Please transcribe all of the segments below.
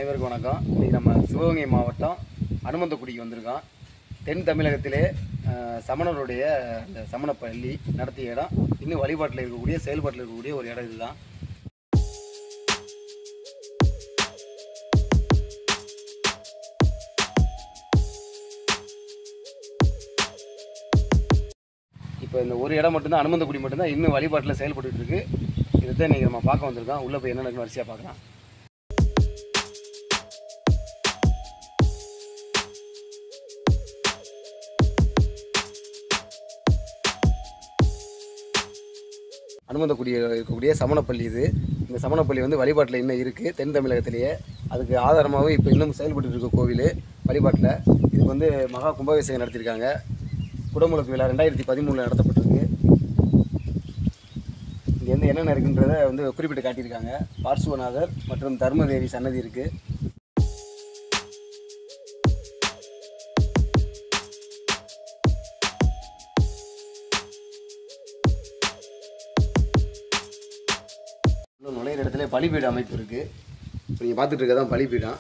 அனைவருக்கும் வணக்கம் இன்றைக்கி நம்ம சிவகங்கை மாவட்டம் அனுமந்தக்குடிக்கு வந்திருக்கோம் தென் தமிழகத்திலே அஹ், சமணருடைய அந்த சமண பள்ளி நடத்திய இடம் இன்னும் வழிபாட்டில் இருக்கக்கூடிய செயல்பாட்டில் இருக்கக்கூடிய ஒரு இடம் இதுதான் இப்போ இந்த ஒரு இடம் மட்டும்தான் அனுமந்தக்குடி மட்டும்தான் இன்னும் வழிபாட்டில் செயல்பட்டுட்டு இருக்கு இதை தான் இன்றைக்கி நம்ம பார்க்க வந்திருக்கோம் உள்ளே போய் என்ன நடக்குன்னு வரிசையாக பார்க்கலாம் அனுமந்தக்குடியில் இருக்கக்கூடிய சமணப்பள்ளி இது இந்த சமணப்பள்ளி வந்து வழிபாட்டில் இன்னும் இருக்குது தென் தமிழகத்திலேயே அதுக்கு ஆதாரமாகவும் இப்போ இன்னும் செயல்பட்டு இருக்க கோவில் வழிபாட்டில் இதுக்கு வந்து மகா கும்பாபிஷேகம் நடத்தியிருக்காங்க குடமுழுக்கு விழா ரெண்டாயிரத்தி பதிமூணில் நடத்தப்பட்டிருக்கு இங்கே வந்து என்னென்ன இருக்குன்றதை வந்து குறிப்பிட்டு காட்டியிருக்காங்க பார்சுவநாதர் மற்றும் தர்மதேவி சன்னதி இருக்குது இன்னும் நுழையிற இடத்துல பலிபீட அமைப்பு இருக்குது இப்போ நீங்கள் பார்த்துட்டு இருக்கதான் பலிபீடம்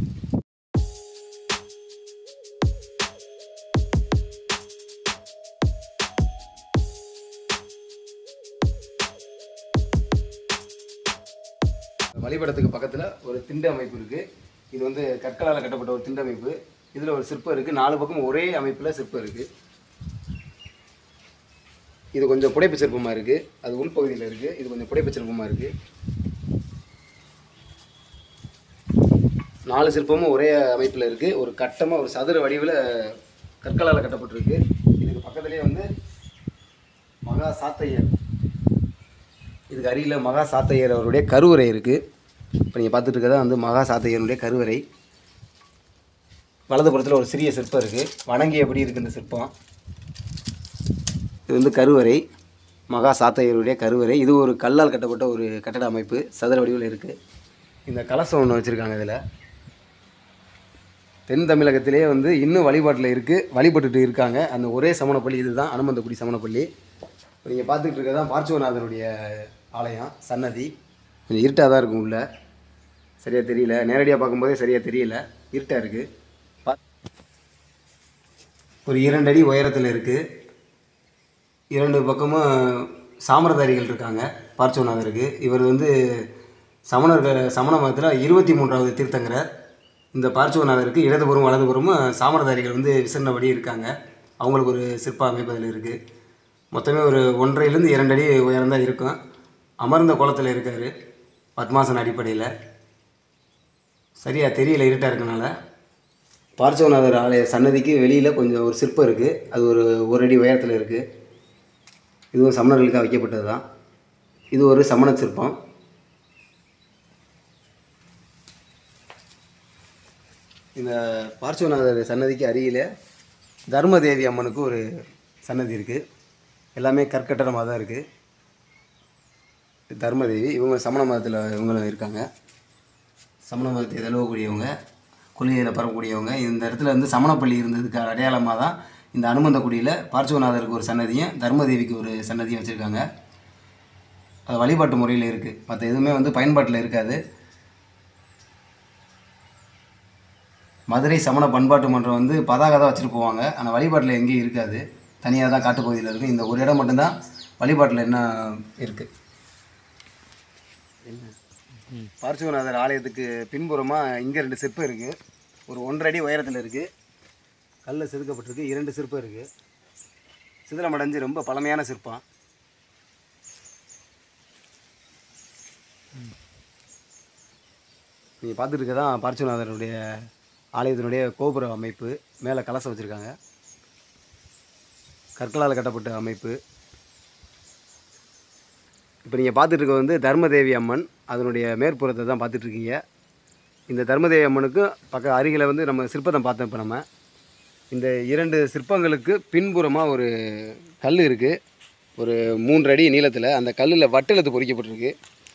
வழிபடத்துக்கு பக்கத்தில் ஒரு திண்டு அமைப்பு இருக்குது இது வந்து கற்களால் கட்டப்பட்ட ஒரு திண்டு அமைப்பு இதில் ஒரு சிற்பம் இருக்குது நாலு பக்கம் ஒரே அமைப்பில் சிற்பம் இருக்குது இது கொஞ்சம் புடைப்பு சிற்பமாக இருக்குது அது உள்பகுதியில் இருக்குது இது கொஞ்சம் புடைப்பு சிற்பமாக இருக்குது நாலு சிற்பமும் ஒரே அமைப்பில் இருக்குது ஒரு கட்டமாக ஒரு சதுர வடிவில் கற்களால் கட்டப்பட்டிருக்கு இதுக்கு பக்கத்துலேயே வந்து மகா சாத்தையர் இதுக்கு அருகில் மகா சாத்தையர் அவருடைய கருவறை இருக்குது இப்போ நீங்கள் பார்த்துட்டு இருக்கிறதா வந்து மகா சாத்தையருடைய கருவறை வலதுபுறத்தில் ஒரு சிறிய சிற்பம் இருக்குது வணங்கியபடி இருக்குது இந்த சிற்பம் இது வந்து கருவறை மகா சாத்தையருடைய கருவறை இது ஒரு கல்லால் கட்டப்பட்ட ஒரு கட்டட அமைப்பு சதுர வடிவில் இருக்குது இந்த கலசம் ஒன்று வச்சுருக்காங்க இதில் தென் தமிழகத்திலே வந்து இன்னும் வழிபாட்டில் இருக்குது வழிபட்டுட்டு இருக்காங்க அந்த ஒரே சமணப்பள்ளி இதுதான் அனுமந்தக்குடி சமணப்பள்ளி நீங்கள் பார்த்துக்கிட்டு இருக்கிறதான் பார்ச்சுவநாதனுடைய ஆலயம் சன்னதி கொஞ்சம் இருட்டாக தான் இருக்கும் உள்ள சரியாக தெரியல நேரடியாக பார்க்கும்போதே சரியாக தெரியல இருட்டாக இருக்குது பா ஒரு இரண்டு அடி உயரத்தில் இருக்குது இரண்டு பக்கமும் சாமரதாரிகள் இருக்காங்க பார்ச்சவநாதருக்கு இவர் வந்து சமணர்கள் சமண மதத்தில் இருபத்தி மூன்றாவது தீர்த்தங்கரர் இந்த பார்ச்சவநாதருக்கு இடதுபுறம் வலதுபுறமும் சாமரதாரிகள் வந்து விசன்னபடி இருக்காங்க அவங்களுக்கு ஒரு சிற்ப அமைப்பு அதில் இருக்குது மொத்தமே ஒரு ஒன்றரைலேருந்து இரண்டு அடி உயரம் தான் இருக்கும் அமர்ந்த கோலத்தில் இருக்கார் பத்மாசன அடிப்படையில் சரியாக தெரியல இருட்டாக இருக்கனால பார்ச்சவநாதர் ஆலய சன்னதிக்கு வெளியில் கொஞ்சம் ஒரு சிற்பம் இருக்குது அது ஒரு ஒரு அடி உயரத்தில் இருக்குது இதுவும் சமணர்களுக்காக வைக்கப்பட்டது தான் இது ஒரு சமண சிற்பம் இந்த பார்ச்சவநாதர் சன்னதிக்கு அருகில் தர்மதேவி அம்மனுக்கு ஒரு சன்னதி இருக்குது எல்லாமே கற்கட்டடமாக தான் இருக்குது தர்மதேவி இவங்க சமண மதத்தில் இவங்களும் இருக்காங்க சமண மதத்தை தழுவக்கூடியவங்க கொள்கையில் பரவக்கூடியவங்க இந்த இடத்துல வந்து சமணப்பள்ளி இருந்ததுக்கு அடையாளமாக தான் இந்த அனுமந்தக்குடியில் பார்ச்சுவநாதருக்கு ஒரு சன்னதியும் தர்மதேவிக்கு ஒரு சன்னதியும் வச்சுருக்காங்க அது வழிபாட்டு முறையில் இருக்குது மற்ற எதுவுமே வந்து பயன்பாட்டில் இருக்காது மதுரை சமண பண்பாட்டு மன்றம் வந்து பதாகை தான் வச்சுட்டு போவாங்க ஆனால் வழிபாட்டில் எங்கேயும் இருக்காது தனியாக தான் காட்டுப்பகுதியில் இருக்குது இந்த ஒரு இடம் மட்டும்தான் வழிபாட்டில் என்ன இருக்குது பார்ச்சுவநாதர் ஆலயத்துக்கு பின்புறமாக இங்கே ரெண்டு சிற்பம் இருக்குது ஒரு ஒன்றரை அடி உயரத்தில் இருக்குது கல்லில் செதுக்கப்பட்டிருக்கு இரண்டு சிற்பம் இருக்குது சிதிலமடைஞ்சு ரொம்ப பழமையான சிற்பம் நீங்கள் பார்த்துட்டு இருக்க தான் பார்ச்சுவநாதருடைய ஆலயத்தினுடைய கோபுர அமைப்பு மேலே கலசம் வச்சுருக்காங்க கற்களால் கட்டப்பட்ட அமைப்பு இப்போ நீங்கள் பார்த்துட்டு இருக்க வந்து தர்மதேவி அம்மன் அதனுடைய மேற்புறத்தை தான் பார்த்துட்டு இருக்கீங்க இந்த தர்மதேவி அம்மனுக்கு பக்க அருகில் வந்து நம்ம சிற்பத்தை பார்த்தோம் இப்போ நம்ம இந்த இரண்டு சிற்பங்களுக்கு பின்புறமாக ஒரு கல் இருக்குது ஒரு மூன்று அடி நீளத்தில் அந்த கல்லில் வட்டெழுத்து பொறிக்கப்பட்டிருக்கு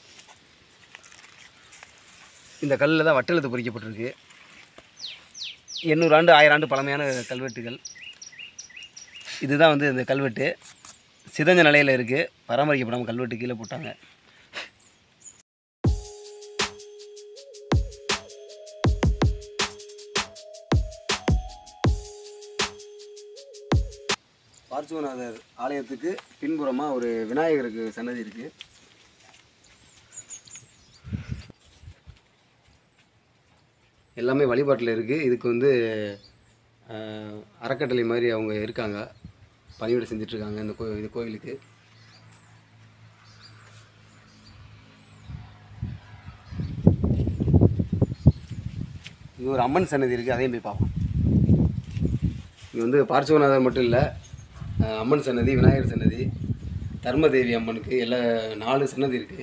இந்த கல்லில் தான் வட்டெழுத்து பொறிக்கப்பட்டிருக்கு எண்ணூறு ஆண்டு ஆயிரம் ஆண்டு பழமையான கல்வெட்டுகள் இதுதான் வந்து இந்த கல்வெட்டு சிதஞ்ச நிலையில் இருக்குது பராமரிக்கப்படாமல் கல்வெட்டு கீழே போட்டாங்க பார்ச்சுவநாதர் ஆலயத்துக்கு பின்புறமாக ஒரு விநாயகருக்கு சன்னதி இருக்குது எல்லாமே வழிபாட்டில் இருக்குது இதுக்கு வந்து அஹ், அறக்கட்டளை மாதிரி அவங்க இருக்காங்க பணிவிடை செஞ்சிட்ருக்காங்க இந்த கோ இது கோயிலுக்கு இது ஒரு அம்மன் சன்னதி இருக்குது அதையும் போய் பார்ப்போம் இது வந்து பார்ச்சுவநாதர் மட்டும் இல்லை அஹ், அம்மன் சன்னதி விநாயகர் சன்னதி தர்மதேவி அம்மனுக்கு எல்லா நாலு சன்னதி இருக்குது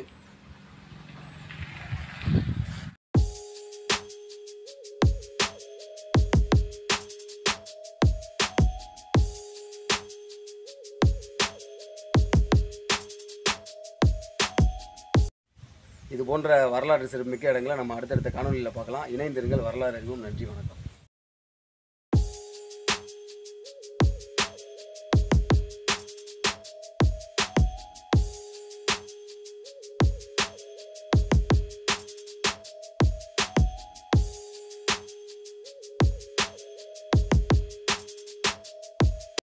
இது போன்ற வரலாற்று சிறப்புமிக்க இடங்களை நம்ம அடுத்தடுத்த காணொலியில் பார்க்கலாம் இணைந்திருங்கள் வரலாறு அறிவோம் நன்றி வணக்கம்